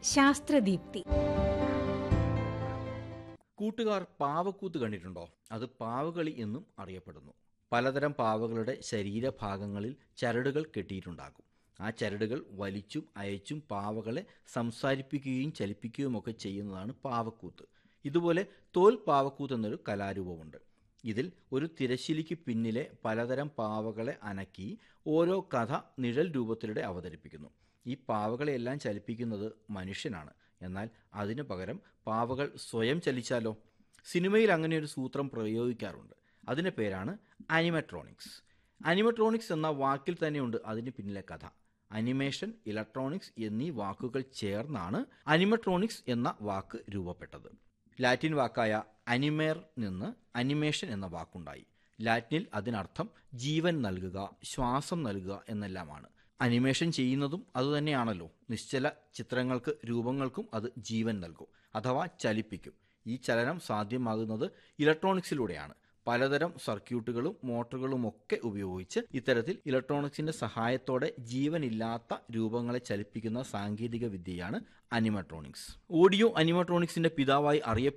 ശാസ്ത്രദീപ്തി കൂട്ടുകാർ പാവക്കൂത്ത് കണ്ടിട്ടുണ്ടോ അത് പാവകളി എന്നും അറിയപ്പെടുന്നു പലതരം പാവകളുടെ ശരീരഭാഗങ്ങളിൽ ചരടുകൾ കെട്ടിയിട്ടുണ്ടാകും ആ ചരടുകൾ വലിച്ചും അയച്ചും പാവകളെ സംസാരിപ്പിക്കുകയും ചലിപ്പിക്കുകയുമൊക്കെ ചെയ്യുന്നതാണ് പാവക്കൂത്ത് ഇതുപോലെ തോൽ പാവക്കൂത്ത് എന്നൊരു കലാരൂപമുണ്ട് ഇതിൽ ഒരു തിരശ്ശീലിക്ക് പിന്നിലെ പലതരം പാവകളെ അനക്കി ഓരോ കഥ നിഴൽ രൂപത്തിലൂടെ അവതരിപ്പിക്കുന്നു ഈ പാവകളെയെല്ലാം ചലിപ്പിക്കുന്നത് മനുഷ്യനാണ് എന്നാൽ അതിനു പകരം പാവകൾ സ്വയം ചലിച്ചാലോ സിനിമയിൽ അങ്ങനെ ഒരു സൂത്രം പ്രയോഗിക്കാറുണ്ട് അതിൻ്റെ പേരാണ് അനിമട്രോണിക്സ് അനിമട്രോണിക്സ് എന്ന വാക്കിൽ തന്നെയുണ്ട് അതിന് പിന്നിലെ കഥ അനിമേഷൻ ഇലക്ട്രോണിക്സ് എന്നീ വാക്കുകൾ ചേർന്നാണ് അനിമട്രോണിക്സ് എന്ന വാക്ക് രൂപപ്പെട്ടത് ലാറ്റിൻ വാക്കായ അനിമേർ നിന്ന് അനിമേഷൻ എന്ന വാക്കുണ്ടായി ലാറ്റിനിൽ അതിനർത്ഥം ജീവൻ നൽകുക ശ്വാസം നൽകുക എന്നെല്ലാമാണ് അനിമേഷൻ ചെയ്യുന്നതും അതുതന്നെയാണല്ലോ നിശ്ചല ചിത്രങ്ങൾക്ക് രൂപങ്ങൾക്കും അത് ജീവൻ നൽകും അഥവാ ചലിപ്പിക്കും ഈ ചലനം സാധ്യമാകുന്നത് ഇലക്ട്രോണിക്സിലൂടെയാണ് പലതരം സർക്യൂട്ടുകളും മോട്ടോറുകളും ഒക്കെ ഉപയോഗിച്ച് ഇത്തരത്തിൽ ഇലക്ട്രോണിക്സിന്റെ സഹായത്തോടെ ജീവനില്ലാത്ത രൂപങ്ങളെ ചലിപ്പിക്കുന്ന സാങ്കേതിക വിദ്യയാണ് അനിമട്രോണിക്സ് ഓഡിയോ അനിമട്രോണിക്സിന്റെ പിതാവായി അറിയപ്പെടുന്നത്